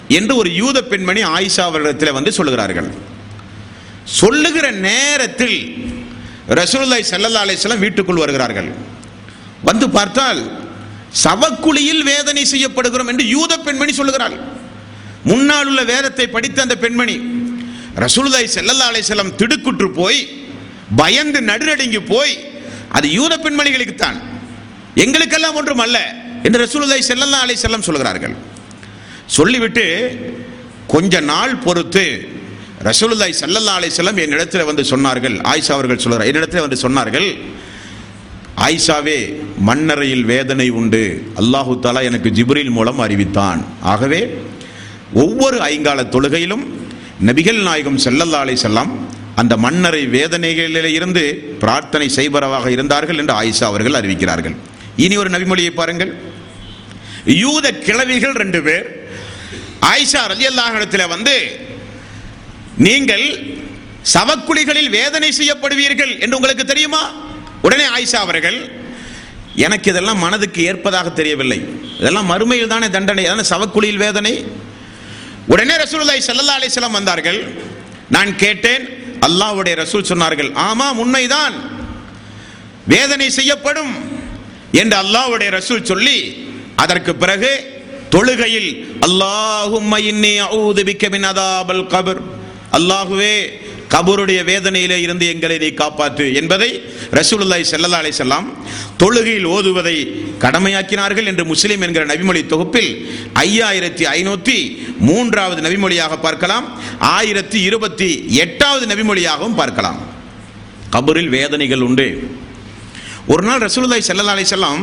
என்று ஒரு யூத பெண்மணி ஆயிஷா அவர்களிடத்தில் வந்து சொல்லுகிறார்கள் சொல்லுகிற நேரத்தில் ரசூலுல்லாஹி ஸல்லல்லாஹு அலைஹி வஸல்லம் வீட்டுக்குள் வருகிறார்கள் வந்து பார்த்தால் சவக்குழியில் வேதனை செய்யப்படுகிறோம் என்று யூத பெண்மணி சொல்லுகிறாள் முன்னால் உள்ள வேதத்தை படித்த அந்த பெண்மணி ரசூலுல்லாஹி ஸல்லல்லாஹு அலைஹி வஸல்லம் திடுக்குற்று போய் பயந்து நடுநடுங்கி போய் அது யூத பெண்மணிகளுக்குத்தான் எங்களுக்கெல்லாம் ஒன்றும் அல்ல என்று ரசூலுல்லாஹி ஸல்லல்லாஹு அலைஹி வஸல்லம் சொல்கிறார்கள் சொல்லிவிட்டு கொஞ்ச நாள் பொறுத்து ரசூலுல்லாஹி ஸல்லல்லாஹு அலைஹி வஸல்லம் என்னிடத்தில் வந்து சொன்னார்கள் ஆயிஷா அவர்கள் சொல்கிறார் என்னிடத்தில் வந்து சொன்னார்கள் ஆயிஷாவே மண்ணறையில் வேதனை உண்டு அல்லாஹு தாலா எனக்கு ஜிப்ரீல் மூலம் அறிவித்தான் ஆகவே ஒவ்வொரு ஐங்கால தொழுகையிலும் நபிகள் நாயகம் ஸல்லல்லாஹு அலைஹி வஸல்லம் அந்த மண்ணறை வேதனைகளில் இருந்து பிரார்த்தனை செய்பவராக இருந்தார்கள் என்று ஆயிஷா அவர்கள் அறிவிக்கிறார்கள் இனி ஒரு நபிமொழியை பாருங்கள் யூத கிழவிகள் ரெண்டு பேர் ஆயிஷா ரலியல்லாஹு இடத்துல வந்து நீங்கள் சவக்குழிகளில் வேதனை செய்யப்படுவீர்கள் என்று உங்களுக்கு தெரியுமா உடனே ஆயிஷா அவர்கள் எனக்கு இதெல்லாம் மனதுக்கு ஏற்பதாக தெரியவில்லை இதெல்லாம் மறுமையில் தானே தண்டனை அதானே சவக்குழியில் வேதனை உடனே ரசூலுல்லாஹி ஸல்லல்லாஹு அலைஹி வஸல்லம் வந்தார்கள் நான் கேட்டேன் அல்லாஹ்வுடைய ரசூல் சொன்னார்கள் ஆமாம் உண்மைதான் வேதனை செய்யப்படும் என்று அல்லாஹ்வுடைய ரசூல் சொல்லி அதற்கு பிறகு தொழுகையில் அல்லாஹும்ம இன்னி அஊது பிக்க மின் அதாபல் கபர் அல்லாஹுவே கபருடைய வேதனையிலே இருந்து எங்களை நீ காப்பாற்று என்பதை ரசூலுல்லாஹி ஸல்லல்லாஹு அலைஹி வஸல்லம் தொழுகையில் ஓதுவதை கடமையாக்கினார்கள் என்று முஸ்லிம் என்கிற நபிமொழி தொகுப்பில் ஐயாயிரத்தி ஐநூத்தி மூன்றாவது நபிமொழியாக பார்க்கலாம் ஆயிரத்தி இருபத்தி எட்டாவது நபிமொழியாகவும் பார்க்கலாம் கபரில் வேதனைகள் உண்டு ஒரு நாள் ரசூலுல்லாஹி ஸல்லல்லாஹு அலைஹி வஸல்லம்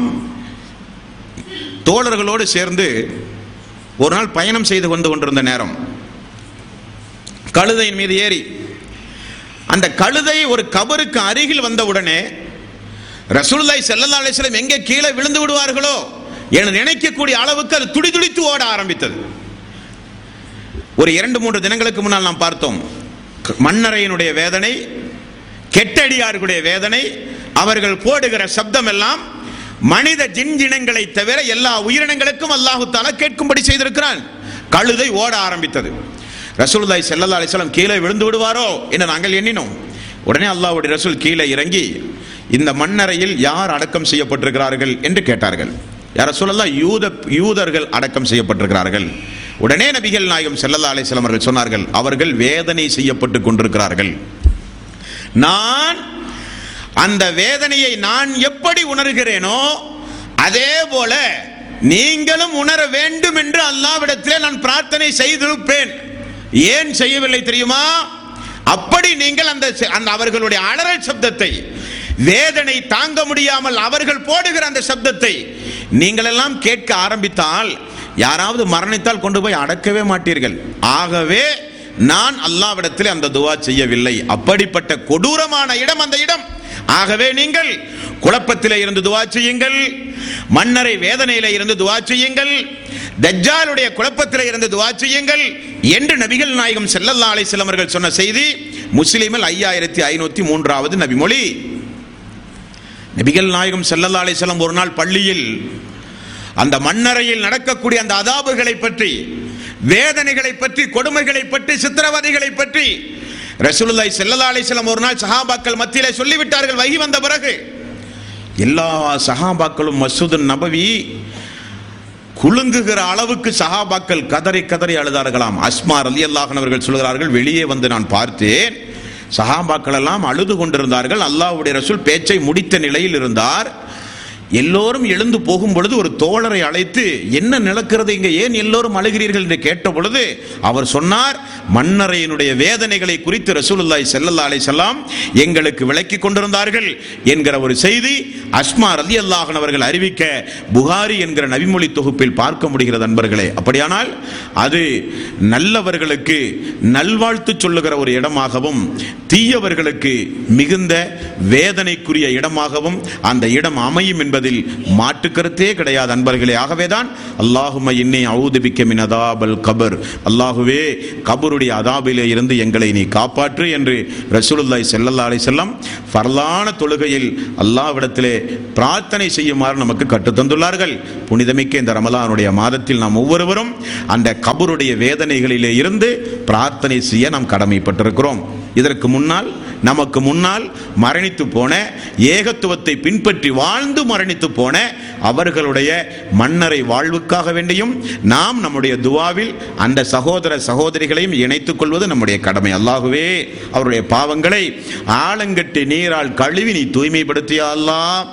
தோழர்களோடு சேர்ந்து ஒரு நாள் பயணம் செய்து கொண்டு கொண்டிருந்த நேரம் கழுதையின் மீது ஏறி அந்த கழுதை ஒரு கபருக்கு அருகில் வந்தவுடனே ரசூலுல்லாஹி ஸல்லல்லாஹு அலைஹி வஸல்லம் எங்கே கீழே விழுந்து விடுவார்களோ என நினைக்கக்கூடிய அளவுக்கு அது துடிதுடித்து ஓட ஆரம்பித்தது ஒரு இரண்டு மூன்று தினங்களுக்கு முன்னால் நாம் பார்த்தோம் க- மண்ணறையினுடைய வேதனை கெட்டடியார்களுடைய வேதனை அவர்கள் போடுகிற சப்தம் எல்லாம் மனித ஜின்ஜினங்களை தவிர எல்லா உயிரினங்களுக்கும் அல்லாஹு தாலா கேட்கும்படி செய்திருக்கிறான் கழுதை ஓட ஆரம்பித்தது ரசூலுல்லாஹி ஸல்லல்லாஹு அலைஹி வஸல்லம் கீழே விழுந்து விடுவாரோ என்று நாங்கள் எண்ணினோம் உடனே அல்லாஹ்வுடைய ரசூல் கீழே இறங்கி இந்த மண்ணறையில் யார் அடக்கம் செய்யப்பட்டிருக்கிறார்கள் என்று கேட்டார்கள் யார சொல்லலாம் யூத யூதர்கள் அடக்கம் செய்யப்பட்டிருக்கிறார்கள் உடனே நபிகள் நாயகம் ஸல்லல்லாஹு அலைஹி வஸல்லம் அவர்கள் சொன்னார்கள் அவர்கள் வேதனை செய்யப்பட்டு கொண்டிருக்கிறார்கள் நான் அந்த வேதனையை நான் எப்படி உணர்கிறேனோ அதே போல நீங்களும் உணர வேண்டும் என்று அல்லாவிடத்திலே நான் பிரார்த்தனை செய்திருப்பேன் ஏன் செய்யவில்லை தெரியுமா அப்படி நீங்கள் அந்த அந்த அவர்களுடைய அலறல் சப்தத்தை வேதனை தாங்க முடியாமல் அவர்கள் போடுகிற அந்த சப்தத்தை நீங்கள் எல்லாம் கேட்க ஆரம்பித்தால் யாராவது மரணித்தால் கொண்டு போய் அடக்கவே மாட்டீர்கள் ஆகவே நான் அல்லாவிடத்தில் அந்த துவா செய்யவில்லை அப்படிப்பட்ட கொடூரமான இடம் அந்த இடம் ஆகவே நீங்கள் குழப்பத்திலே இருந்து துவா செய்யுங்கள் மன்னரை வேதனையில இருந்து துவா செய்யுங்கள் தஜ்ஜாலுடைய குழப்பத்திலே இருந்து துவா செய்யுங்கள் என்று நபிகள் நாயகம் ஸல்லல்லாஹு அலைஹி வஸல்லம் அவர்கள் சொன்ன செய்தி முஸ்லிமில் ஐயாயிரத்தி ஐநூத்தி மூன்றாவது நபிமொழி நபிகள் நாயகம் ஸல்லல்லாஹு அலைஹி வஸல்லம் ஒரு நாள் பள்ளியில் அந்த மண்ணறையில் நடக்கக்கூடிய அந்த அதாபுகளை பற்றி வேதனைகளை பற்றி கொடுமைகளை பற்றி சித்திரவதைகளை பற்றி ரசூலுல்லாஹி ஸல்லல்லாஹு அலைஹி வஸல்லம் ஒரு நாள் சஹாபாக்கள் மத்தியிலே சொல்லிவிட்டார்கள் வகி வந்த பிறகு எல்லா சஹாபாக்களும் மசூது நபவி குலுங்குகிற அளவுக்கு சஹாபாக்கள் கதறி கதறி அழுதார்களாம் அஸ்மா ரலியல்லாஹு அவர்கள் சொல்கிறார்கள் வெளியே வந்து நான் பார்த்தேன் சஹாபாக்கள் எல்லாம் அழுது கொண்டிருந்தார்கள் அல்லாஹ்வுடைய ரசூல் பேச்சை முடித்த நிலையில் இருந்தார் எல்லோரும் எழுந்து போகும் பொழுது ஒரு தோழரை அழைத்து என்ன நடக்கிறது இங்க ஏன் எல்லோரும் அழுகிறீர்கள் என்று கேட்ட பொழுது அவர் சொன்னார் மன்னரையினுடைய வேதனைகளை குறித்து ரசூலுல்லாஹி ஸல்லல்லாஹு அலைஹி வஸல்லம் எங்களுக்கு விளக்கி கொண்டிருந்தார்கள் என்கிற ஒரு செய்தி அஸ்மா ரலியல்லாஹு அவர்கள் அறிவிக்க புகாரி என்கிற நபிமொழி தொகுப்பில் பார்க்க முடிகிறது நண்பர்களே அப்படியானால் அது நல்லவர்களுக்கு நல்வாழ்த்து சொல்லுகிற ஒரு இடமாகவும் தீயவர்களுக்கு மிகுந்த வேதனைக்குரிய இடமாகவும் அந்த இடம் அமையும் என்பதை என்பதில் மாற்று கருத்தே கிடையாது அன்பர்களே ஆகவேதான் அல்லாஹும இன்னை அவுதுபிக்க மின் அதாபல் கபர் அல்லாஹுவே கபருடைய அதாபிலே இருந்து எங்களை நீ காப்பாற்று என்று ரசூலுல்லாஹி ஸல்லல்லாஹு அலைஹி வஸல்லம் ஃபர்லான தொழுகையில் அல்லாஹ்விடத்திலே பிரார்த்தனை செய்யுமாறு நமக்கு கற்றுத் தந்துள்ளார்கள் புனிதமிக்க இந்த ரமலானுடைய மாதத்தில் நாம் ஒவ்வொருவரும் அந்த கபருடைய வேதனைகளிலே இருந்து பிரார்த்தனை செய்ய நாம் கடமைப்பட்டிருக்கிறோம் இதற்கு முன்னால் நமக்கு முன்னால் மரணித்து போன ஏகத்துவத்தை பின்பற்றி வாழ்ந்து மரணித்து போன அவர்களுடைய மன்னரை வாழ்வுக்காக வேண்டியும் நாம் நம்முடைய துவாவில் அந்த சகோதர சகோதரிகளையும் இணைத்துக் கொள்வது நம்முடைய கடமை அல்லாகவே அவருடைய பாவங்களை ஆலங்கட்டி நீரால் கழுவி நீ தூய்மைப்படுத்தியா அல்லாஹ்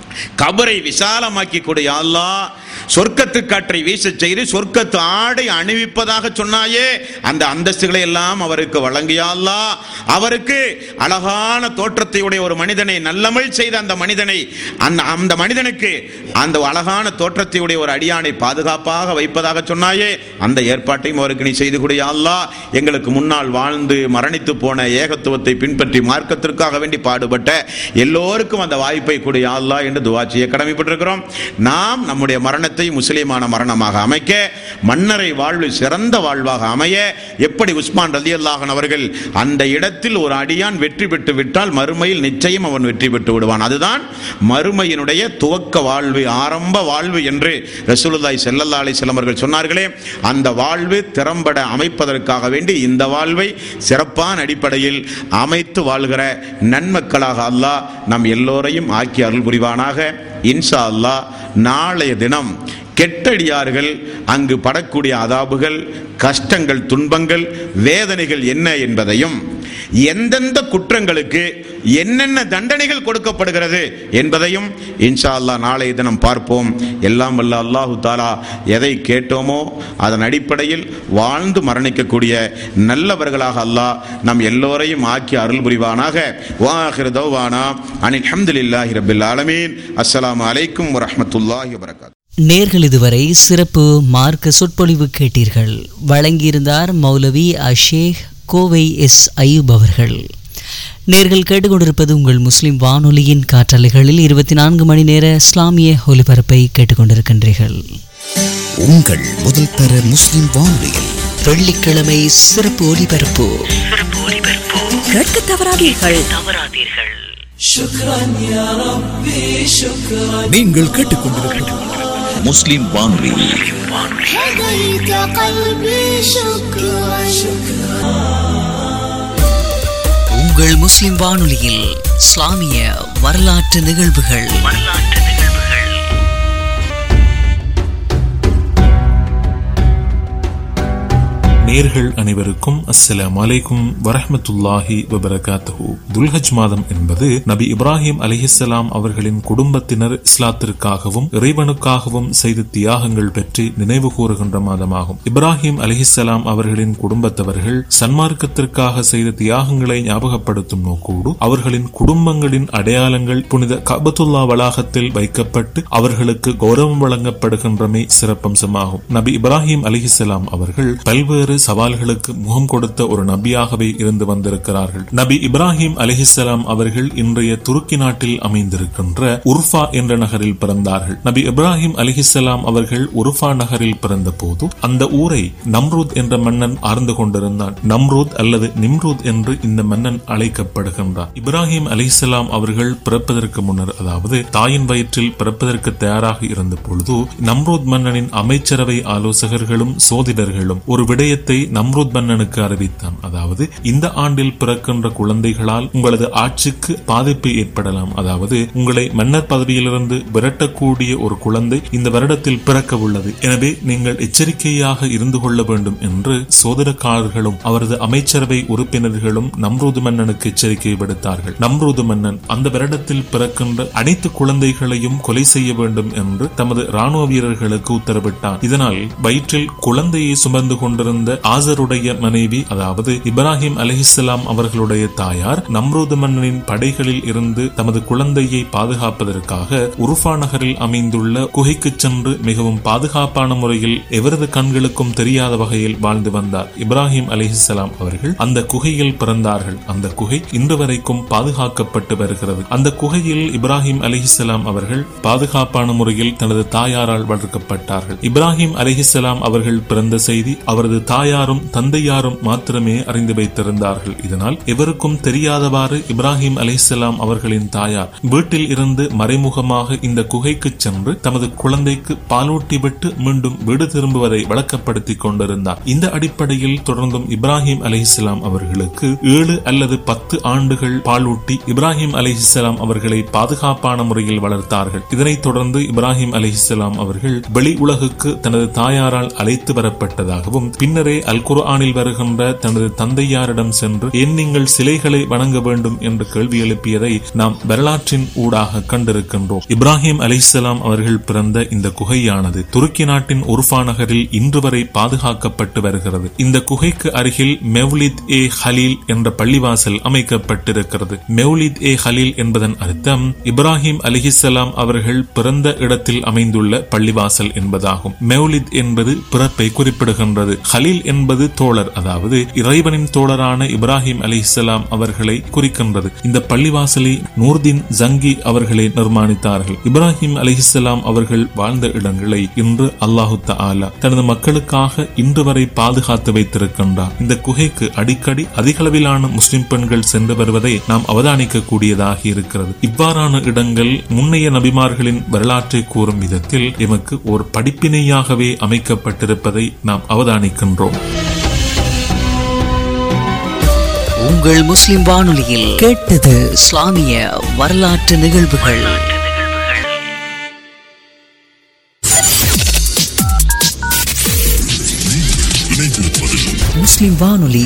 கபரை விசாலமாக்கி கொடு யா அல்லாஹ் சொர்க்கத்து காற்றை வீசச் செய்து சொர்க்கத்து ஆடை அணிவிப்பதாக சொன்னாயே அந்த அந்தஸ்துகளை எல்லாம் அவருக்கு வழங்கியா அல்லாஹ் அவருக்கு அழகான தோற்றத்தை உடைய ஒரு மனிதனை நல்லமல் செய்த அந்த மனிதனை அந்த அந்த மனிதனுக்கு அந்த அழகான தோற்றத்தை உடைய ஒரு அடியானை பாதுகாப்பாக வைப்பதாக சொன்னாயே அந்த ஏற்பாட்டையும் அவருக்கு நீ செய்து கொடு யா அல்லாஹ் எங்களுக்கு முன்னால் வாழ்ந்து மரணித்து போன ஏகத்துவத்தை பின்பற்றி மார்க்கத்திற்காக வேண்டி பாடுபட்ட எல்லோருக்கும் அந்த வாய்ப்பை கொடு யா அல்லாஹ் என்று துவா செய்ய கடமைப்பட்டிருக்கிறோம் நாம் நம்முடைய மரணத்தை முஸ்லிமான மரணமாக அமைக்க மன்னரை வாழ்வு சிறந்த வாழ்வாக அமைய எப்படி உஸ்மான் ரதி அவர்கள் அந்த இடத்தில் ஒரு அடியான் வெற்றி பெற்று விட்டால் மறுமையில் நிச்சயம் அவன் வெற்றி பெற்று விடுவான் அதுதான் மறுமையினுடைய துவக்க வாழ்வு ஆரம்ப வாழ்வு என்று ரசூலுல்லாஹி ஸல்லல்லாஹு அலைஹி வஸல்லம் அவர்கள் சொன்னார்களே அந்த வாழ்வு திறம்பட அமைப்பதற்காக வேண்டி இந்த வாழ்வை சிறப்பான அடிப்படையில் அமைத்து வாழ்கிற நன்மக்களாக அல்லாஹ் நம் எல்லோரையும் ஆக்கி அருள் புரிவானாக இன்ஷா அல்லாஹ் நாளைய தினம் கெட்டடியார்கள் அங்கு படக்கூடிய அதாபுகள் கஷ்டங்கள் துன்பங்கள் வேதனைகள் என்ன என்பதையும் எந்தெந்த குற்றங்களுக்கு என்னென்ன தண்டனைகள் கொடுக்கப்படுகிறது என்பதையும் இன்ஷா அல்லாஹ் நாளைய தினம் பார்ப்போம் எல்லாம் வல்ல அல்லாஹு தாலா எதை கேட்டோமோ அதன் அடிப்படையில் வாழ்ந்து மரணிக்கக்கூடிய நல்லவர்களாக அல்லாஹ் நம் எல்லோரையும் ஆக்கி அருள் புரிவானாக வாஹிர் தௌவானா அனில் ஹம்துலில்லாஹி ரபில் ஆலமீன் அஸ்ஸலாமு அலைக்கும் வரஹ்மத்துல்லாஹி வபரகாத் நேர்கள் இதுவரை சிறப்பு மார்க்க சொற்பொழிவு கேட்டீர்கள் வழங்கியிருந்தார் மௌலவி அஷேக் கோவை எஸ் அய்யூப் அவர்கள் நேர்கள் கேட்டுக்கொண்டிருப்பது உங்கள் முஸ்லிம் வானொலியின் காற்றலைகளில் இருபத்தி நான்கு மணி நேர இஸ்லாமிய ஒலிபரப்பை கேட்டுக்கொண்டிருக்கின்றீர்கள் உங்கள் முதல் தர முஸ்லிம் வானொலியில் வெள்ளிக்கிழமை சிறப்பு ஒலிபரப்பு கேட்க தவறாதீர்கள் நீங்கள் கேட்டுக்கொண்டிருப்பது முஸ்லிம் வானொலி هديت قلبي شكرا உங்கள் முஸ்லிம் வானொலியில் இஸ்லாமிய வரலாற்று நிகழ்வுகள் நேர்கள் அனைவருக்கும் அஸ்ஸலாமு அலைக்கும் வரஹ்மத்துல்லாஹி வபரகாத்துஹு துல்ஹஜ் மாதம் என்பது நபி இப்ராஹிம் அலிஹிஸ்ஸலாம் அவர்களின் குடும்பத்தினர் இஸ்லாத்திற்காகவும் இறைவனுக்காகவும் செய்த தியாகங்கள் பற்றி நினைவு கூறுகின்ற மாதமாகும் இப்ராஹிம் அலிஹிஸ்ஸலாம் அவர்களின் குடும்பத்தவர்கள் சன்மார்க்கத்திற்காக செய்த தியாகங்களை ஞாபகப்படுத்தும் நோக்கோடு அவர்களின் குடும்பங்களின் அடையாளங்கள் புனித கபத்துல்லா வளாகத்தில் வைக்கப்பட்டு அவர்களுக்கு கௌரவம் வழங்கப்படுகின்றமை சிறப்பம்சமாகும் நபி இப்ராஹிம் அலிஹிஸ்ஸலாம் அவர்கள் பல்வேறு சவால்களுக்கு முகம் கொடுத்த ஒரு நபியாகவே இருந்து வந்திருக்கிறார்கள் நபி இப்ராஹிம் அலிஹிஸ்ஸலாம் அவர்கள் இன்றைய துருக்கி நாட்டில் அமைந்திருக்கின்ற உர்ஃபா என்ற நகரில் பிறந்தார்கள் நபி இப்ராஹிம் அலிஹிஸ்ஸலாம் அவர்கள் உர்ஃபா நகரில் பிறந்த போது அந்த ஊரை நம்ரூத் என்ற மன்னன் ஆர்ந்து கொண்டிருந்தான் நம்ரூத் அல்லது நிம்ரூத் என்று இந்த மன்னன் அழைக்கப்படுகின்றார் இப்ராஹிம் அலிஹிஸ்ஸலாம் அவர்கள் பிறப்பதற்கு முன்னர் அதாவது தாயின் வயிற்றில் பிறப்பதற்கு தயாராக இருந்த பொழுது நம்ரூத் மன்னனின் அமைச்சரவை ஆலோசகர்களும் சோதிடர்களும் ஒரு விடயத்தை நம்ரூத் மன்னனுக்கு அறிவித்தான் அதாவது இந்த ஆண்டில் பிறக்கின்ற குழந்தைகளால் உங்களது ஆட்சிக்கு பாதிப்பு ஏற்படலாம் அதாவது உங்களை மன்னர் பதவியிலிருந்து விரட்டக்கூடிய ஒரு குழந்தை இந்த வருடத்தில் பிறக்க உள்ளது எனவே நீங்கள் எச்சரிக்கையாக இருந்து கொள்ள வேண்டும் என்று சோதனக்காரர்களும் அவரது அமைச்சரவை உறுப்பினர்களும் நம்ரூது மன்னனுக்கு எச்சரிக்கை விடுத்தார்கள் நம்ரூது மன்னன் அந்த வருடத்தில் பிறக்கின்ற அனைத்து குழந்தைகளையும் கொலை செய்ய வேண்டும் என்று தமது ராணுவ வீரர்களுக்கு உத்தரவிட்டார் இதனால் வயிற்றில் குழந்தையை சுமந்து கொண்டிருந்த ஆசருடைய மனைவி அதாவது இப்ராஹிம் அலிஹிஸ்லாம் அவர்களுடைய தாயார் நம்ரூது மன்னனின் படைகளில் இருந்து தமது குழந்தையை பாதுகாப்பதற்காக உருஃபா நகரில் அமைந்துள்ள குகைக்கு சென்று மிகவும் பாதுகாப்பான முறையில் எவரது கண்களுக்கும் தெரியாத வகையில் வாழ்ந்து வந்தார் இப்ராஹிம் அலிஹிஸ்லாம் அவர்கள் அந்த குகையில் பிறந்தார்கள் அந்த குகை இன்று வரைக்கும் பாதுகாக்கப்பட்டு வருகிறது அந்த குகையில் இப்ராஹிம் அலிஹிஸ்லாம் அவர்கள் பாதுகாப்பான முறையில் தனது தாயாரால் வளர்க்கப்பட்டார்கள் இப்ராஹிம் அலிஹிஸ்லாம் அவர்கள் பிறந்த செய்தி அவரது தாயாரும் தந்தையாரும் மாத்திரமே அறிந்து வைத்திருந்தார்கள் இதனால் எவருக்கும் தெரியாதவாறு இப்ராஹிம் அலிஹிஸ்லாம் அவர்களின் தாயார் வீட்டில் இருந்து மறைமுகமாக இந்த குகைக்கு சென்று தமது குழந்தைக்கு பாலூட்டிவிட்டு மீண்டும் வீடு திரும்புவதை வழக்கப்படுத்திக் கொண்டிருந்தார் இந்த அடிப்படையில் தொடர்ந்தும் இப்ராஹிம் அலிஹிஸ்லாம் அவர்களுக்கு ஏழு அல்லது பத்து ஆண்டுகள் பாலூட்டி இப்ராஹிம் அலிஹிஸ்லாம் அவர்களை பாதுகாப்பான முறையில் வளர்த்தார்கள் இதனைத் தொடர்ந்து இப்ராஹிம் அலிஹிஸ்லாம் அவர்கள் வெளி உலகுக்கு தனது தாயாரால் அழைத்து வரப்பட்டதாகவும் பின்னரே அல் குர்ஆனில் வருகின்ற தனது தந்தையாரிடம் சென்று ஏன் நீங்கள் சிலைகளை வணங்க வேண்டும் என்று கேள்வி எழுப்பியதை நாம் வரலாற்றின் ஊடாக கண்டிருக்கின்றோம் இப்ராஹிம் அலிஹிஸ்லாம் அவர்கள் பிறந்த இந்த குகையானது துருக்கி நாட்டின் உருஃபா நகரில் இன்று வரை பாதுகாக்கப்பட்டு வருகிறது இந்த குகைக்கு அருகில் மெவ்லித் ஏ ஹலீல் என்ற பள்ளிவாசல் அமைக்கப்பட்டிருக்கிறது மெவ்லித் ஏ ஹலீல் என்பதன் அர்த்தம் இப்ராஹிம் அலிஹிசலாம் அவர்கள் பிறந்த இடத்தில் அமைந்துள்ள பள்ளிவாசல் என்பதாகும் மெவ்லித் என்பது பிறப்பை குறிப்பிடுகின்றது ஹலீல் என்பது தோழர் அதாவது இறைவனின் தோழரான இப்ராஹிம் அலிஹிசலாம் அவர்களை குறிக்கின்றது இந்த பள்ளிவாசலை நூர்தீன் ஜங்கி அவர்களை நிர்மாணித்தார்கள் இப்ராஹிம் அலிஹிசலாம் அவர்கள் வாழ்ந்த இடங்களை இன்று அல்லாஹு தஆலா தனது மக்களுக்காக இன்று வரை பாதுகாத்து வைத்திருக்கின்றார் இந்த குகைக்கு அடிக்கடி அதிகளவிலான முஸ்லிம் பெண்கள் சென்று வருவதை நாம் அவதானிக்க கூடியதாக இருக்கிறது இவ்வாறான இடங்கள் முன்னைய நபிமார்களின் வரலாற்றை கூறும் விதத்தில் எமக்கு ஒரு படிப்பினையாகவே அமைக்கப்பட்டிருப்பதை நாம் அவதானிக்கின்றோம் உங்கள் முஸ்லிம் வானொலியில் கேட்டது இஸ்லாமிய வரலாற்று நிகழ்வுகள் முஸ்லிம் வானொலி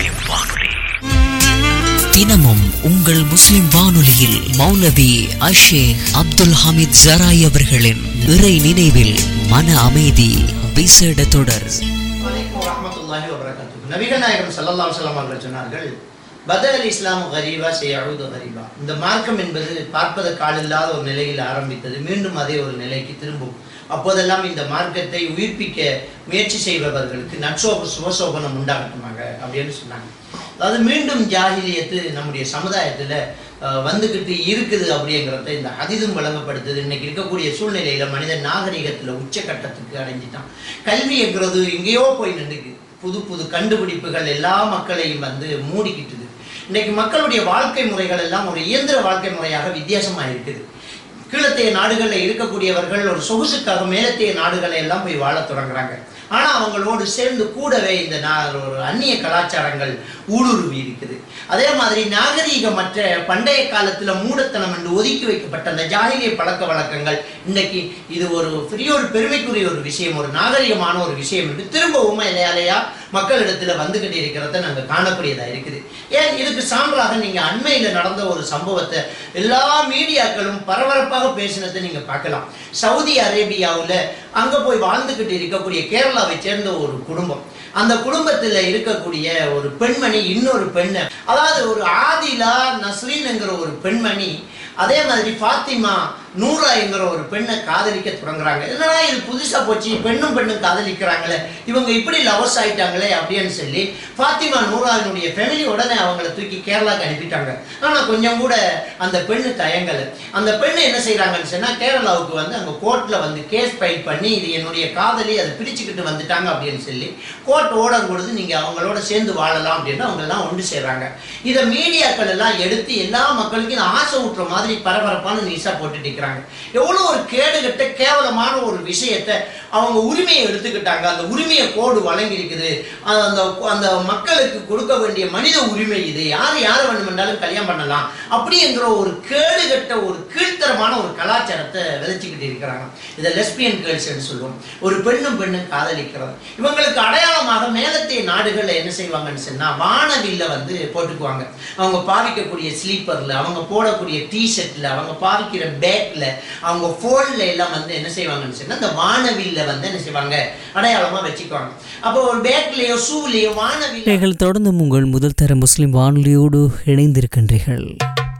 தினமும் உங்கள் முஸ்லிம் வானொலியில் மௌலவி அஷேக் அப்துல் ஹமீத் ஜராய் அவர்களின் இறை நினைவில் மன அமைதி விசேட தொடர் வலைக்கும் வரமத்துல்லாஹி வபரகாத்துஹு நபிகள் நாயகம் ஸல்லல்லாஹு அலைஹி வஸல்லம் அவர்கள் சொன்னார்கள் பதல் இஸ்லாம் கரீபா செய்யழுது கரீபா இந்த மார்க்கம் என்பது பார்ப்பதற்கு ஆளில்லாத ஒரு நிலையில் ஆரம்பித்தது மீண்டும் அதே ஒரு நிலைக்கு திரும்பும் அப்போதெல்லாம் இந்த மார்க்கத்தை உயிர்ப்பிக்க முயற்சி செய்பவர்களுக்கு நற்சோப சுபசோபனம் உண்டாகட்டுமாக அப்படின்னு சொன்னாங்க அதாவது மீண்டும் ஜாகிலியத்து நம்முடைய சமுதாயத்துல அஹ், வந்துகிட்டு இருக்குது அப்படிங்கிறத இந்த ஹதீதும் வழங்கப்படுத்துது இன்னைக்கு இருக்கக்கூடிய சூழ்நிலையில மனிதன் நாகரிகத்துல உச்சக்கட்டத்துக்கு அடைஞ்சிட்டான் கல்விங்கிறது எங்கேயோ போய் நின்றுக்கு புது புது கண்டுபிடிப்புகள் எல்லா மக்களையும் வந்து மூடிக்கிட்டுது இன்னைக்கு மக்களுடைய வாழ்க்கை முறைகள் எல்லாம் ஒரு இயந்திர வாழ்க்கை முறையாக வித்தியாசமா இருக்குது கீழத்தைய நாடுகளில் இருக்கக்கூடியவர்கள் ஒரு சொகுசுக்காக மேலத்தைய நாடுகளை எல்லாம் போய் வாழத் தொடங்குறாங்க ஆனா அவங்களோடு சேர்ந்து கூடவே இந்த நா- ஒரு அந்நிய கலாச்சாரங்கள் ஊடுருவி இருக்குது அதே மாதிரி நாகரீகமற்ற பண்டைய காலத்துல மூடத்தனம் என்று ஒதுக்கி வைக்கப்பட்ட அந்த ஜாகிரிய பழக்க வழக்கங்கள் இன்னைக்கு இது ஒரு பெரிய ஒரு பெருமைக்குரிய ஒரு விஷயம் ஒரு நாகரிகமான ஒரு விஷயம் என்று திரும்பவும் இலையாலையா மக்களிடத்துல வந்துகிட்டு இருக்கிறத நாங்க காணக்கூடியதா இருக்குது ஏன் இதுக்கு சான்றாக நீங்க அண்மையில நடந்த ஒரு சம்பவத்தை எல்லா மீடியாக்களும் பரபரப்பாக பேசினதை நீங்க பார்க்கலாம் சவுதி அரேபியாவுல அங்க போய் வாழ்ந்துகிட்டு இருக்கக்கூடிய கேரளாவை சேர்ந்த ஒரு குடும்பம் அந்த குடும்பத்துல இருக்கக்கூடிய ஒரு பெண்மணி இன்னொரு பெண்ணை அதாவது ஒரு ஆதிலா நஸ்ரீன்ங்கிற ஒரு பெண்மணி அதே மாதிரி ஃபாத்திமா நூரா என்கிற ஒரு பெண்ணை காதலிக்க தொடங்குறாங்க என்னடா இது புதுசா போச்சு பெண்ணும் பெண்ணும் காதலிக்கிறாங்களே இவங்க இப்படி லவர்ஸ் ஆயிட்டாங்களே அப்படின்னு சொல்லி ஃபாத்திமா நூராவினுடைய ஃபேமிலி உடனே அவங்கள தூக்கி கேரளாக்கு அனுப்பிட்டாங்க ஆனா கொஞ்சம் கூட அந்த பெண்ணு தயங்கல அந்த பெண்ணு என்ன செய்றாங்கன்னு சொன்னா கேரளாவுக்கு வந்து அங்க கோர்ட்ல வந்து கேஸ் ஃபைல் பண்ணி இது என்னுடைய காதலி அதை பிரிச்சுக்கிட்டு வந்துட்டாங்க அப்படின்னு சொல்லி கோர்ட் ஓர்டர் கொடுத்து நீங்க அவங்களோட சேர்ந்து வாழலாம் அப்படின்னு அவங்க எல்லாம் ஒன்று சேர்றாங்க இதை மீடியாக்கள் எல்லாம் எடுத்து எல்லா மக்களுக்கும் இதை ஆசை ஊட்டுற மாதிரி பரபரப்பான நியூஸா போட்டுட்டு இருக்கிறாங்க எவ்வளவு ஒரு கேடுகட்ட கேவலமான ஒரு விஷயத்தை அவங்க உரிமையை எடுத்துக்கிட்டாங்க அந்த உரிமையை கோடு வழங்கி இருக்குது அந்த அந்த மக்களுக்கு கொடுக்க வேண்டிய மனித உரிமை இது யார் யார் வேணுமென்றாலும் கல்யாணம் பண்ணலாம் அப்படிங்கிற ஒரு கேடுகட்ட ஒரு கீழ்த்தரமான ஒரு கலாச்சாரத்தை விதைச்சுக்கிட்டு இருக்கிறாங்க இதை லெஸ்பியன் கேர்ள்ஸ் சொல்லுவோம் ஒரு பெண்ணும் பெண்ணும் காதலிக்கிறது இவங்களுக்கு அடையாளமாக மேலத்தை மேற்கத்திய நாடுகளில் என்ன செய்வாங்கன்னு சொன்னா வானவில்ல வந்து போட்டுக்குவாங்க அவங்க பாவிக்கக்கூடிய ஸ்லீப்பர்ல அவங்க போடக்கூடிய டிஷர்ட்ல அவங்க பாவிக்கிற பேக்ல அவங்க ஃபோல்ட்ல எல்லாம் வந்து என்ன செய்வாங்கன்னு சொன்னா இந்த வானவில்ல வந்து என்ன செய்வாங்க அடையாளமா வச்சுக்குவாங்க அப்போ ஒரு பேக்லயோ ஷூலயோ வானவில் நீங்கள் தொடர்ந்தும் உங்கள் முதல் தர முஸ்லிம் வானொலியோடு இணைந்திருக்கின்றீர்கள்